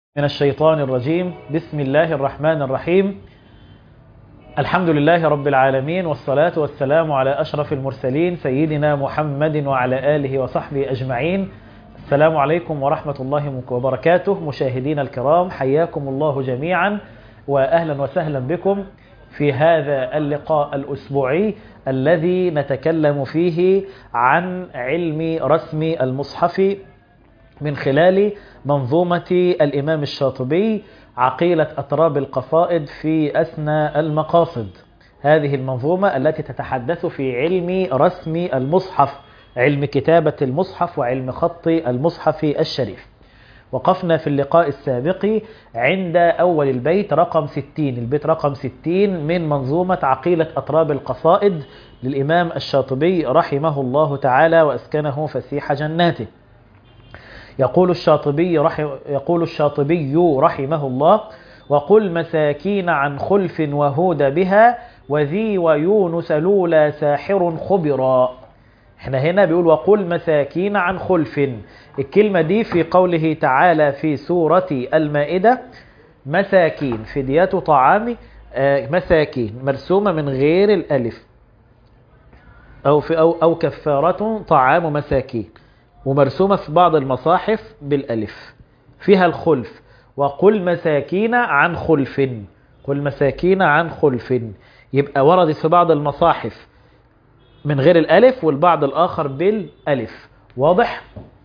من الشيطان الرجيم بسم الله الرحمن الرحيم الحمد لله رب العالمين والصلاة والسلام على أشرف المرسلين سيدنا محمد وعلى آله وصحبه أجمعين السلام عليكم ورحمة الله وبركاته مشاهدين الكرام حياكم الله جميعا وأهلا وسهلا بكم في هذا اللقاء الأسبوعي الذي نتكلم فيه عن علم رسم المصحف من خلال منظومة الإمام الشاطبي عقيلة أطراب القصائد في أسنى المقاصد هذه المنظومة التي تتحدث في علم رسم المصحف علم كتابة المصحف وعلم خط المصحف الشريف وقفنا في اللقاء السابق عند أول البيت رقم 60 البيت رقم 60 من منظومة عقيلة أطراب القصائد للإمام الشاطبي رحمه الله تعالى وأسكنه فسيح جناته يقول الشاطبي رحم يقول الشاطبي رحمه الله وقل مساكين عن خلف وهود بها وذي ويونس لولا ساحر خبرا احنا هنا بيقول وقل مساكين عن خلف الكلمة دي في قوله تعالى في سورة المائدة مساكين فدية طعام مساكين مرسومة من غير الألف أو, في أو, أو كفارة طعام مساكين ومرسومة في بعض المصاحف بالألف فيها الخلف وقل مساكين عن خلف قل مساكين عن خلف يبقى وردت في بعض المصاحف من غير الألف والبعض الآخر بالألف واضح؟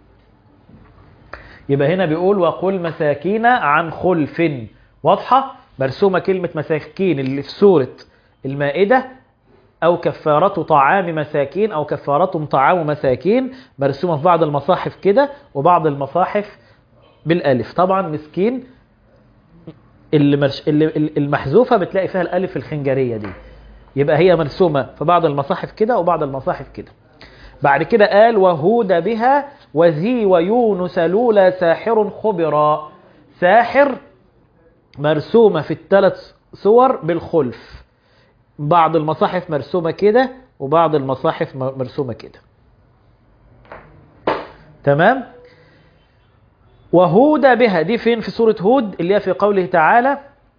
يبقى هنا بيقول وقل مساكين عن خلف واضحة؟ مرسومة كلمة مساكين اللي في سورة المائدة أو كفارة طعام مساكين أو كفارة طعام مساكين مرسومة في بعض المصاحف كده وبعض المصاحف بالألف طبعا مسكين اللي, مرش... اللي المحذوفة بتلاقي فيها الألف الخنجرية دي يبقى هي مرسومة في بعض المصاحف كده وبعض المصاحف كده بعد كده قال وهود بها وذي ويونس لولا ساحر خبرا ساحر مرسومة في الثلاث صور بالخلف بعض المصاحف مرسومة كده وبعض المصاحف مرسومة كده تمام وهود بها دي فين في سورة هود اللي هي في قوله تعالى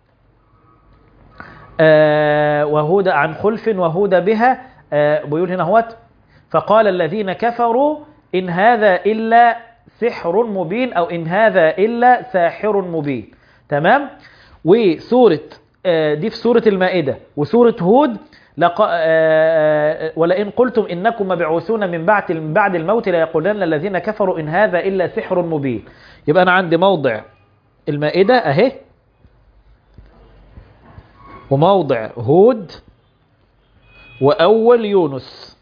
آه وهود عن خلف وهود بها آه بيقول هنا هوت فقال الذين كفروا إن هذا إلا سحر مبين أو إن هذا إلا ساحر مبين تمام وسورة دي في سورة المائدة وسورة هود لق... ولئن قلتم إنكم مبعوثون من بعد من بعد الموت ليقولن الذين كفروا إن هذا إلا سحر مبين يبقى أنا عندي موضع المائدة أهي وموضع هود وأول يونس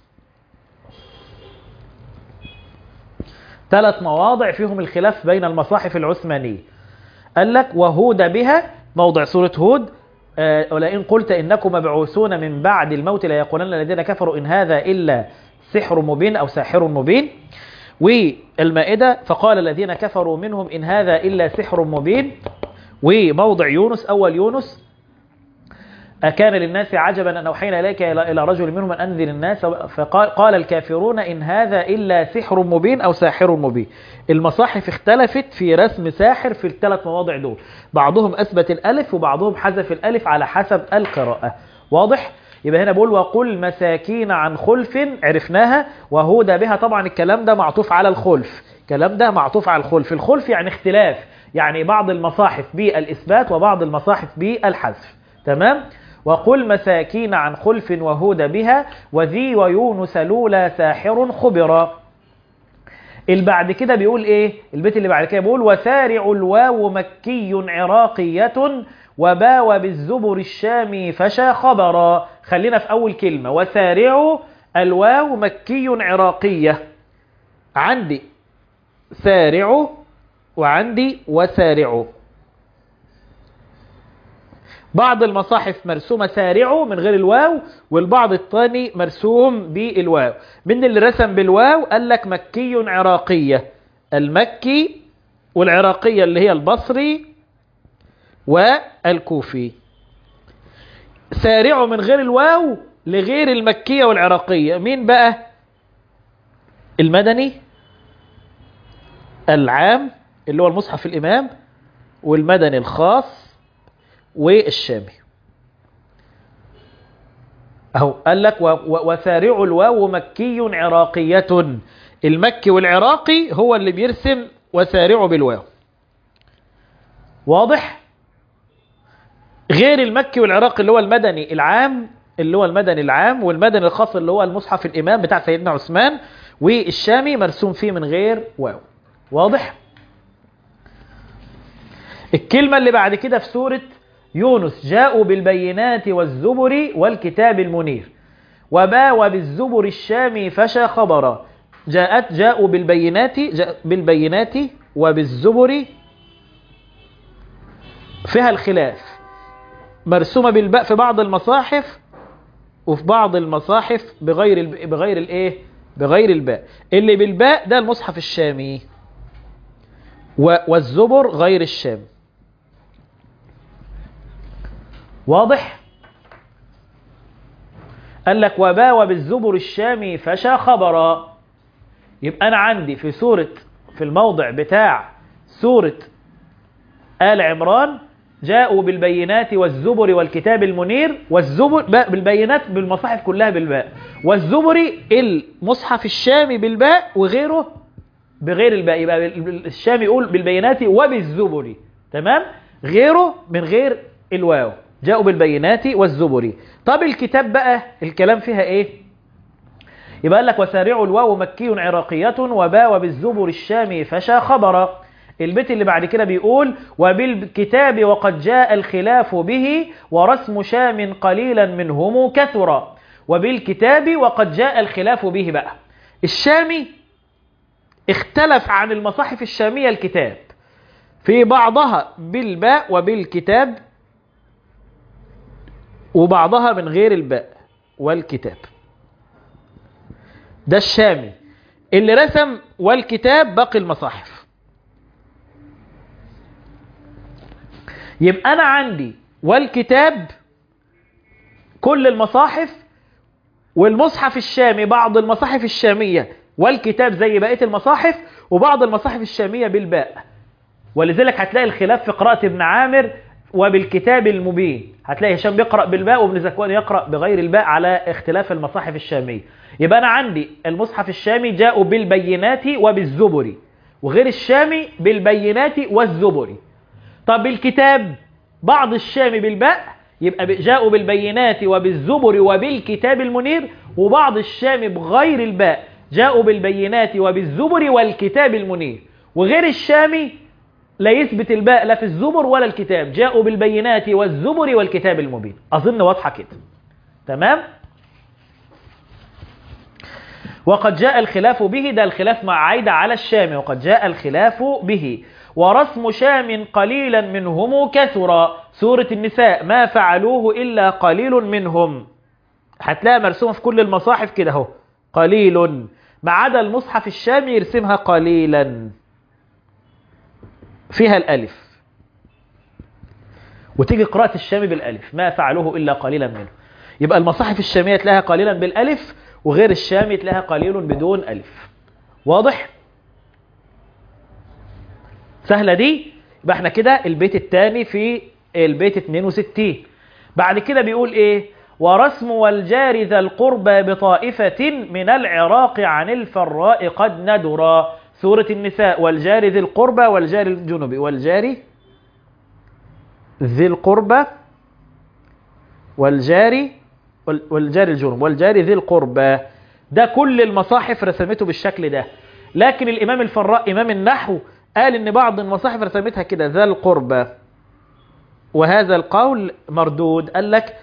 ثلاث مواضع فيهم الخلاف بين المصاحف العثمانية قال لك وهود بها موضع سورة هود ولئن قلت إنكم مبعوثون من بعد الموت ليقولن الذين كفروا إن هذا إلا سحر مبين أو ساحر مبين والمائدة فقال الذين كفروا منهم إن هذا إلا سحر مبين وموضع يونس أول يونس أكان للناس عجبا أن أوحينا إليك إلى رجل منهم أن أنذر الناس فقال قال الكافرون إن هذا إلا سحر مبين أو ساحر مبين المصاحف اختلفت في رسم ساحر في الثلاث مواضع دول بعضهم أثبت الألف وبعضهم حذف الألف على حسب القراءة واضح؟ يبقى هنا بقول وقل مساكين عن خلف عرفناها وهود بها طبعا الكلام ده معطوف على الخلف الكلام ده معطوف على الخلف الخلف يعني اختلاف يعني بعض المصاحف بالإثبات وبعض المصاحف بالحذف تمام؟ وقل مساكين عن خلف وهود بها وذي ويونس لولا ساحر خبرا البعد كده بيقول ايه البيت اللي بعد كده بيقول وسارع الواو مكي عراقية وباو بالزبر الشامي فشا خبرا خلينا في اول كلمة وسارع الواو مكي عراقية عندي سارع وعندي وسارع بعض المصاحف مرسومة سارعه من غير الواو والبعض الثاني مرسوم بالواو من اللي رسم بالواو قال لك مكي عراقية المكي والعراقية اللي هي البصري والكوفي سارعه من غير الواو لغير المكية والعراقية مين بقى المدني العام اللي هو المصحف الإمام والمدني الخاص والشامي اهو قال لك و- و- وسارع الواو مكي عراقية المكي والعراقي هو اللي بيرسم وسارع بالواو واضح غير المكي والعراقي اللي هو المدني العام اللي هو المدني العام والمدني الخاص اللي هو المصحف الإمام بتاع سيدنا عثمان والشامي مرسوم فيه من غير واو واضح الكلمة اللي بعد كده في سورة يونس جاءوا بالبينات والزبر والكتاب المنير وباء بالزبر الشامي فشى خبرا جاءت جاءوا بالبينات جاء بالبينات وبالزبر فيها الخلاف مرسومة بالباء في بعض المصاحف وفي بعض المصاحف بغير الب... بغير الايه بغير الباء اللي بالباء ده المصحف الشامي و... والزبر غير الشام واضح قال لك وباء بالزبر الشامي فشى خبرا يبقى انا عندي في سورة في الموضع بتاع سورة آل عمران جاءوا بالبينات والزبر والكتاب المنير والزبر باء بالبينات بالمصاحف كلها بالباء والزبر المصحف الشامي بالباء وغيره بغير الباء يبقى الشامي يقول بالبينات وبالزبر تمام غيره من غير الواو جاءوا بالبينات والزبر طب الكتاب بقى الكلام فيها ايه يبقى قال لك وسارع الواو مكي عراقية وباء وبالزبر الشامي فشى خبرا البيت اللي بعد كده بيقول وبالكتاب وقد جاء الخلاف به ورسم شام قليلا منهم كثرا وبالكتاب وقد جاء الخلاف به بقى الشامي اختلف عن المصاحف الشامية الكتاب في بعضها بالباء وبالكتاب وبعضها من غير الباء والكتاب ده الشامي اللي رسم والكتاب باقي المصاحف يبقى أنا عندي والكتاب كل المصاحف والمصحف الشامي بعض المصاحف الشامية والكتاب زي بقية المصاحف وبعض المصاحف الشامية بالباء ولذلك هتلاقي الخلاف في قراءة ابن عامر وبالكتاب المبين هتلاقي هشام بيقرأ بالباء وابن زكوان يقرأ بغير الباء على اختلاف المصاحف الشامية يبقى أنا عندي المصحف الشامي جاءوا بالبينات وبالزبر وغير الشامي بالبينات والزبر طب الكتاب بعض الشامي بالباء يبقى جاءوا بالبينات وبالزبر وبالكتاب المنير وبعض الشامي بغير الباء جاءوا بالبينات وبالزبر والكتاب المنير وغير الشامي لا يثبت الباء لا في الزبر ولا الكتاب جاءوا بالبينات والزبر والكتاب المبين أظن واضحة كده تمام وقد جاء الخلاف به ده الخلاف مع عايدة على الشام وقد جاء الخلاف به ورسم شام قليلا منهم كثرا سورة النساء ما فعلوه إلا قليل منهم هتلاقي مرسومة في كل المصاحف كده اهو قليل ما عدا المصحف الشامي يرسمها قليلا فيها الألف وتيجي قراءة الشامي بالألف ما فعلوه إلا قليلا منه يبقى المصاحف الشامية تلاقيها قليلا بالألف وغير الشامي تلاقيها قليل بدون ألف واضح؟ سهلة دي يبقى احنا كده البيت الثاني في البيت 62 بعد كده بيقول ايه ورسم والجار ذا القربى بطائفة من العراق عن الفراء قد ندرا سورة النساء والجار ذي القربى والجار الجنوبي والجار ذي القربى والجار والجار الجنوب والجار ذي القربى ده كل المصاحف رسمته بالشكل ده لكن الإمام الفراء إمام النحو قال ان بعض المصاحف رسمتها كده ذا القربى وهذا القول مردود قال لك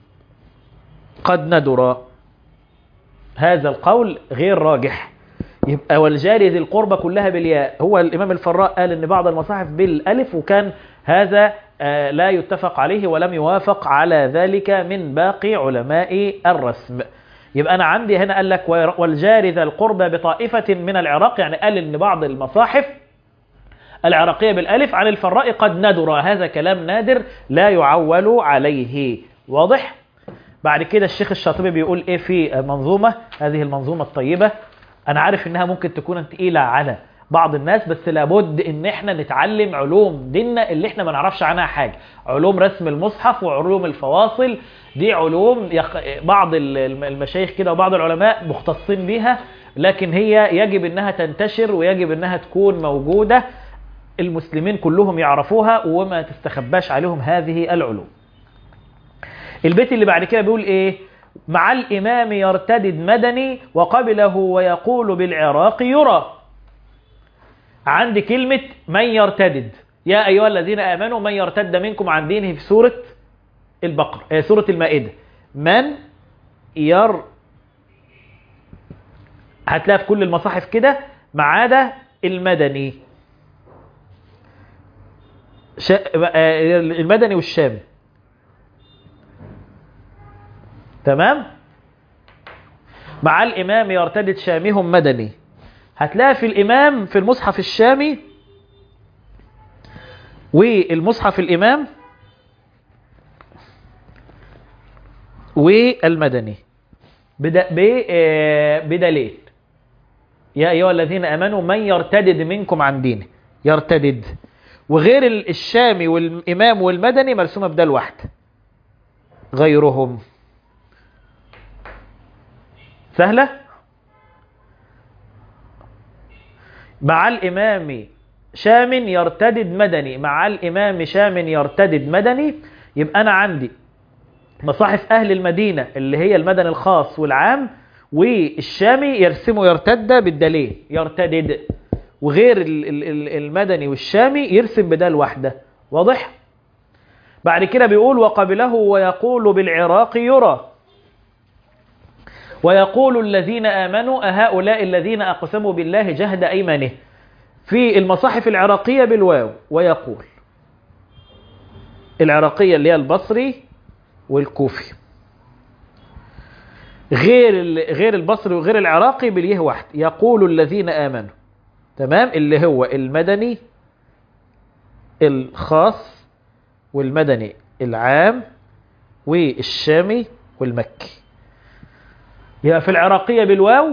قد ندر هذا القول غير راجح يبقى والجاري ذي القربى كلها بالياء هو الامام الفراء قال ان بعض المصاحف بالالف وكان هذا لا يتفق عليه ولم يوافق على ذلك من باقي علماء الرسم يبقى انا عندي هنا قال لك والجاري ذا القربى بطائفه من العراق يعني قال ان بعض المصاحف العراقية بالألف عن الفراء قد ندر هذا كلام نادر لا يعول عليه واضح؟ بعد كده الشيخ الشاطبي بيقول ايه في منظومة هذه المنظومة الطيبة انا عارف انها ممكن تكون تقيلة على بعض الناس بس لابد ان احنا نتعلم علوم ديننا اللي احنا ما نعرفش عنها حاجة علوم رسم المصحف وعلوم الفواصل دي علوم يخ... بعض ال- المشايخ كده وبعض العلماء مختصين بيها لكن هي يجب انها تنتشر ويجب انها تكون موجودة المسلمين كلهم يعرفوها وما تستخباش عليهم هذه العلوم البيت اللي بعد كده بيقول ايه مع الامام يرتدد مدني وقبله ويقول بالعراق يرى عندي كلمة من يرتدد يا أيها الذين آمنوا من يرتد منكم عن دينه في سورة البقرة آه سورة المائدة من ير هتلاقي في كل المصاحف كده ما عدا المدني شا... آه، المدني والشامي تمام مع الإمام يرتدد شامهم مدني هتلاقي في الإمام في المصحف الشامي والمصحف الإمام والمدني بد- ب- آه، بدليل يا أيها الذين أمنوا من يرتدد منكم عن دينه يرتدد وغير ال- الشامي والإمام والمدني مرسومة بدل واحدة غيرهم سهلة مع الإمام شام يرتدد مدني مع الإمام شام يرتدد مدني يبقى أنا عندي مصاحف أهل المدينة اللي هي المدني الخاص والعام والشامي يرسموا يرتد بالدليل يرتدد وغير ال- ال- ال- المدني والشامي يرسم بدال واحدة واضح؟ بعد كده بيقول وقبله ويقول بالعراق يرى ويقول الذين آمنوا أهؤلاء الذين أقسموا بالله جهد أيمانه في المصاحف العراقية بالواو ويقول العراقية اللي هي البصري والكوفي غير ال- غير البصري وغير العراقي باليه واحد يقول الذين آمنوا تمام اللي هو المدني الخاص والمدني العام والشامي والمكي يبقى في العراقية بالواو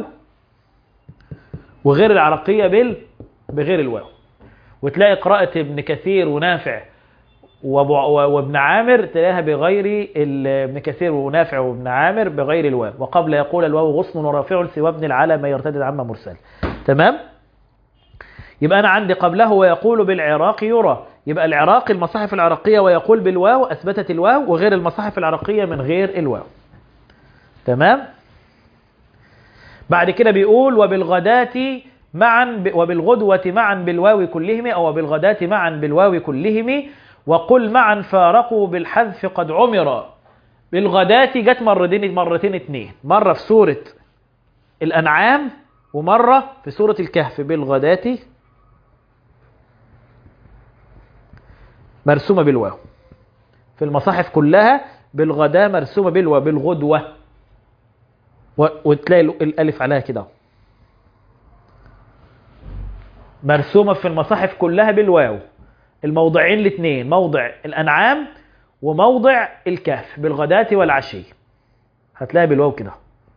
وغير العراقية بال بغير الواو وتلاقي قراءة ابن كثير ونافع وأبو- وابن عامر تلاقيها بغير ال- ابن كثير ونافع وابن عامر بغير الواو وقبل يقول الواو غصن ورافع سوى ابن العلى ما يرتدد عما مرسل تمام يبقى أنا عندي قبله ويقول بالعراق يرى يبقى العراق المصاحف العراقية ويقول بالواو أثبتت الواو وغير المصاحف العراقية من غير الواو تمام بعد كده بيقول وبالغداة معا ب... وبالغدوة معا بالواو كلهم أو بالغداة معا بالواو كلهم وقل معا فارقوا بالحذف قد عمر بالغداة جت مرتين مرتين اتنين مرة في سورة الأنعام ومرة في سورة الكهف بالغداة مرسومة بالواو في المصاحف كلها بالغداة مرسومة بالواو بالغدوة و- وتلاقي ال- الالف عليها كده مرسومه في المصاحف كلها بالواو الموضعين الاثنين موضع الانعام وموضع الكهف بالغداة والعشي هتلاقي بالواو كده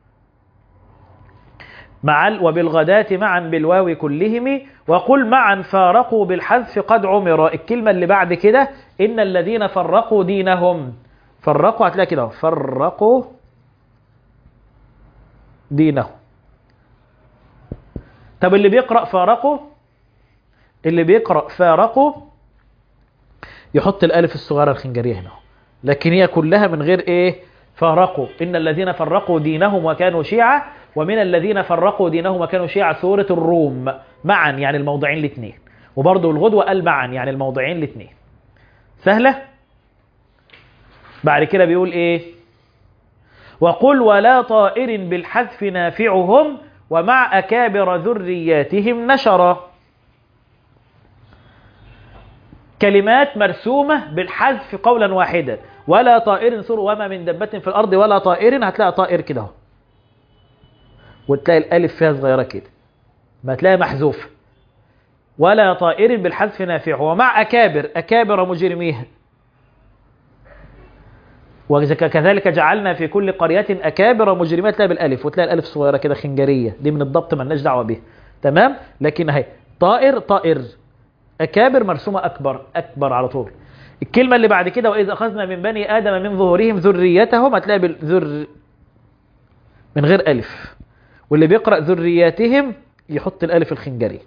مع ال- وبالغداة معا بالواو كلهم وقل معا فارقوا بالحذف قد عمر الكلمة اللي بعد كده إن الذين فرقوا دينهم فرقوا هتلاقي كده فرقوا دينه طب اللي بيقرأ فارقه اللي بيقرأ فارقه يحط الألف الصغيرة الخنجرية هنا لكن هي كلها من غير إيه فارقوا إن الذين فرقوا دينهم وكانوا شيعة ومن الذين فرقوا دينهم وكانوا شيعة سورة الروم معا يعني الموضعين الاثنين وبرضه الغدوة قال معا يعني الموضعين الاثنين سهلة بعد كده بيقول إيه وقل ولا طائر بالحذف نافعهم ومع أكابر ذرياتهم نشرا كلمات مرسومة بالحذف قولا واحدا ولا طائر سر وما من دبة في الأرض ولا طائر هتلاقي طائر كده اهو. وتلاقي الألف فيها صغيرة كده ما تلاقي محذوفة ولا طائر بالحذف نافع ومع أكابر أكابر مجرميها وكذلك جعلنا في كل قرية أكابر مجرمات تلاقي بالألف وتلاقي الألف صغيرة كده خنجرية دي من الضبط ما لناش دعوة بيها تمام لكن اهي طائر طائر أكابر مرسومة أكبر أكبر على طول الكلمة اللي بعد كده وإذ أخذنا من بني آدم من ظهورهم ذريتهم هتلاقي بالذر من غير ألف واللي بيقرأ ذرياتهم يحط الألف الخنجري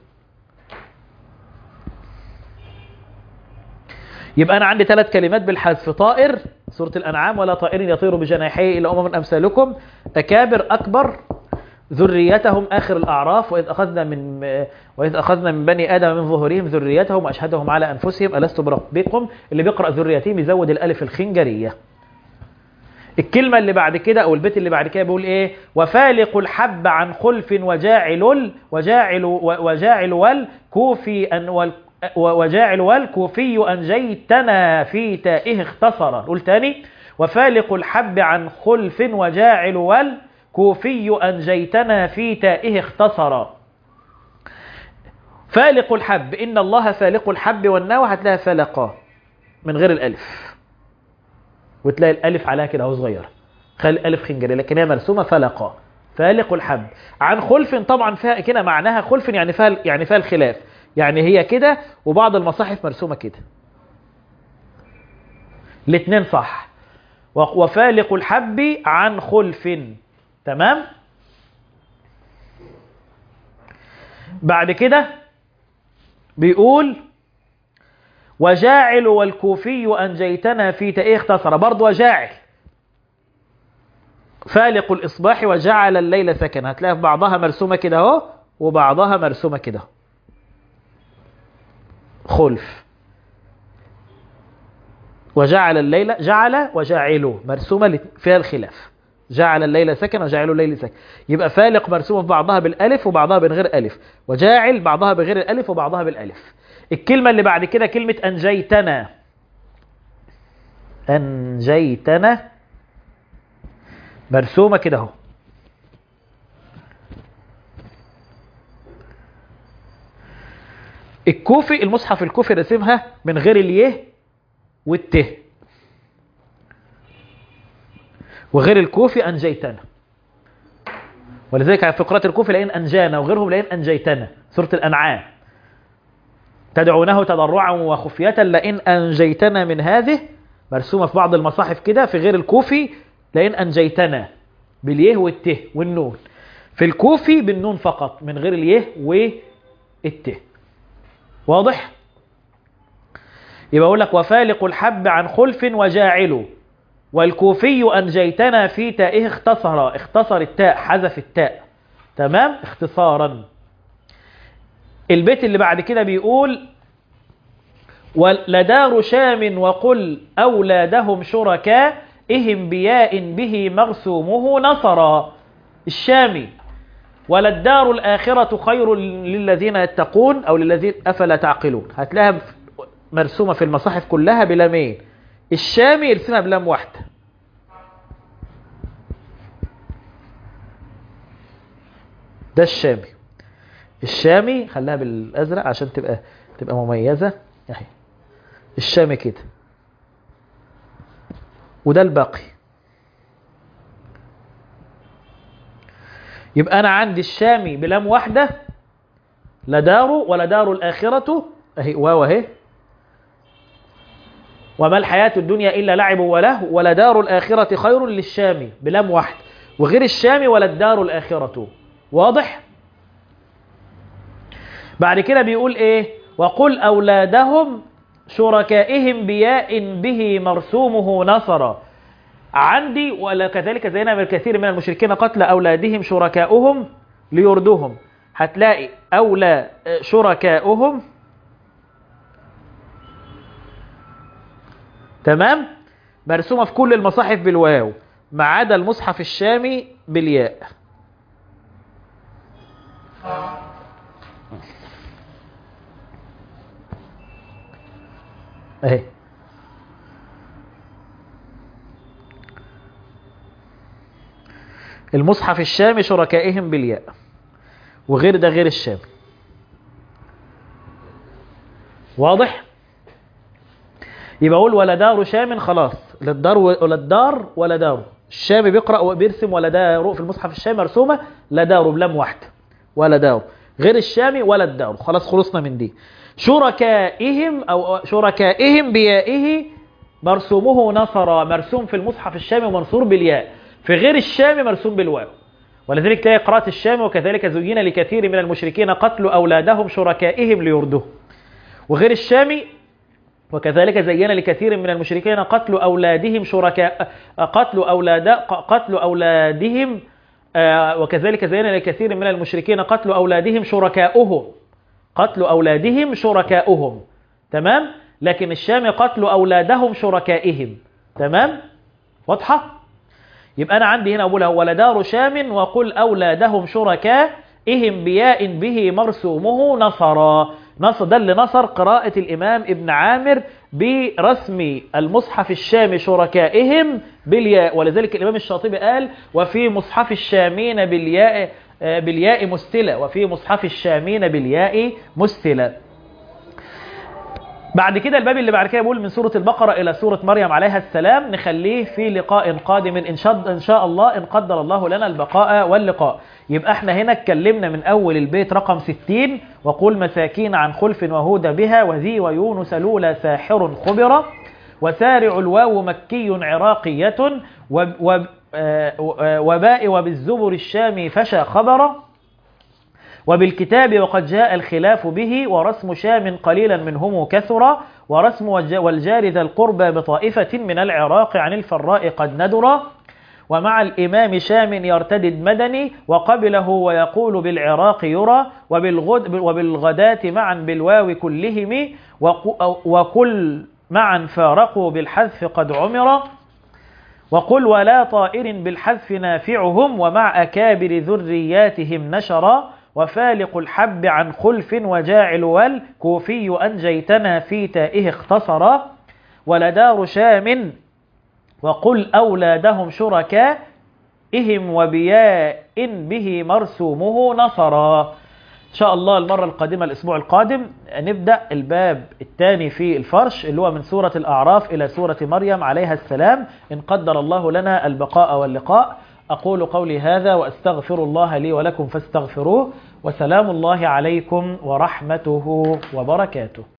يبقى أنا عندي ثلاث كلمات بالحذف طائر سورة الأنعام ولا طائر يطير بجناحيه إلا أمم أمثالكم أكابر أكبر ذريتهم آخر الأعراف وإذ أخذنا من وإذ أخذنا من بني آدم من ظهورهم ذريتهم وأشهدهم على أنفسهم ألست بربكم اللي بيقرأ ذريتهم يزود الألف الخنجرية الكلمة اللي بعد كده أو البيت اللي بعد كده بيقول إيه وفالق الحب عن خلف وجاعل وجاعل وجاعل والكوفي أن وال وجاعل والكوفي أنجيتنا في تائه اختصر نقول تاني وفالق الحب عن خلف وجاعل والكوفي أنجيتنا في تائه اختصر فالق الحب إن الله فالق الحب والنوى هتلاقيها فلقا من غير الألف وتلاقي الألف عليها كده اهو صغيرة خلي الألف خنجري لكن هي مرسومة فلقا فالق الحب عن خلف طبعا فيها كده معناها خلف يعني فيها يعني فيها الخلاف يعني هي كده وبعض المصاحف مرسومة كده الاثنين صح وفالق الحب عن خلف تمام بعد كده بيقول وجاعل والكوفي أنجيتنا في تأيه اختصر برضه وجاعل فالق الإصباح وجعل الليل سكن هتلاقي في بعضها مرسومة كده اهو وبعضها مرسومة كده خلف وجعل الليل جعل وجاعله مرسومة فيها الخلاف جعل الليل سكن وجعل الليل سكن يبقى فالق مرسومة في بعضها بالألف وبعضها من غير ألف وجاعل بعضها بغير الألف وبعضها بالألف الكلمة اللي بعد كده كلمة أنجيتنا أنجيتنا مرسومة كده اهو الكوفي المصحف الكوفي رسمها من غير اليه والته وغير الكوفي أنجيتنا ولذلك في قراءة الكوفي لئن أنجانا وغيرهم لئن أنجيتنا سورة الأنعام تدعونه تضرعا وخفية لئن أنجيتنا من هذه مرسومة في بعض المصاحف كده في غير الكوفي لئن أنجيتنا باليه والته والنون في الكوفي بالنون فقط من غير اليه والته واضح يبقى اقول لك وفالق الحب عن خلف وجاعله والكوفي أنجيتنا في تائه اختصر اختصر التاء حذف التاء تمام اختصارا البيت اللي بعد كده بيقول ولدار شام وقل أولادهم شركاء إهم بياء به مرسومه نصرا الشامي وللدار الآخرة خير للذين يتقون أو للذين أفلا تعقلون هتلاقيها مرسومة في المصاحف كلها بلامين الشامي يرسمها بلام واحدة ده الشامي الشامي خليها بالازرق عشان تبقى تبقى مميزه اهي الشامي كده وده الباقي يبقى انا عندي الشامي بلام واحده لا دار ولا دار الاخره اهي واو اهي وما الحياة الدنيا إلا لعب وله ولا دار الآخرة خير للشامي بلام واحد وغير الشامي ولا الدار الآخرة واضح؟ بعد كده بيقول ايه وقل اولادهم شركائهم بياء به مرسومه نصرا عندي ولا كذلك زينا من الكثير من المشركين قتل اولادهم شركاؤهم ليردوهم هتلاقي اولى شركاؤهم تمام مرسومه في كل المصاحف بالواو ما عدا المصحف الشامي بالياء اهي المصحف الشامي شركائهم بالياء وغير ده غير الشامي واضح يبقى اقول ولا دار شام خلاص لا الدار ولا الدار ولا دار الشامي بيقرا وبيرسم ولا دار في المصحف الشامي مرسومه لا دار بلام واحده ولا دار غير الشام ولا الدار خلاص خلصنا من دي شركائهم أو شركائهم بيائه مرسومه نصر مرسوم في المصحف الشامي ومنصور بالياء في غير الشام مرسوم بالواو ولذلك تلاقي قراءة الشام وكذلك زين لكثير من المشركين قتل أولادهم شركائهم ليرده وغير الشامي وكذلك زين لكثير من المشركين قتل أولادهم شركاء قتل أولاد قتل أولادهم وكذلك زين لكثير من المشركين قتل أولادهم شركاؤهم قتل أولادهم شركاؤهم تمام لكن الشام قتل أولادهم شركائهم تمام واضحة يبقى أنا عندي هنا أقولها ولدار شام وقل أولادهم شركائهم بياء به مرسومه نصرا نصر ده اللي نصر قراءة الإمام ابن عامر برسم المصحف الشامي شركائهم بالياء ولذلك الإمام الشاطبي قال وفي مصحف الشامين بالياء بالياء مستلة وفي مصحف الشامين بالياء مستلة بعد كده الباب اللي بعد كده بيقول من سورة البقرة إلى سورة مريم عليها السلام نخليه في لقاء قادم إن شاء, إن شاء الله إن قدر الله لنا البقاء واللقاء يبقى احنا هنا اتكلمنا من أول البيت رقم 60 وقول مساكين عن خلف وهود بها وذي ويونس لولا ساحر خبرة وسارع الواو مكي عراقية وباء وبالزبر الشامي فشى خبرا وبالكتاب وقد جاء الخلاف به ورسم شام قليلا منهم كثرا ورسم والجار ذا القربى بطائفة من العراق عن الفراء قد ندرا ومع الإمام شام يرتدد مدني وقبله ويقول بالعراق يرى وبالغد وبالغداة معا بالواو كلهم وكل معا فارقوا بالحذف قد عمر وقل ولا طائر بالحذف نافعهم ومع أكابر ذرياتهم نشرا وفالق الحب عن خلف وجاعل والكوفي أنجيتنا في تائه اختصرا ولدار شام وقل أولادهم شركاء إهم وبياء به مرسومه نصرا إن شاء الله المرة القادمة الأسبوع القادم نبدأ الباب الثاني في الفرش اللي هو من سورة الأعراف إلى سورة مريم عليها السلام إن قدر الله لنا البقاء واللقاء أقول قولي هذا وأستغفر الله لي ولكم فاستغفروه وسلام الله عليكم ورحمته وبركاته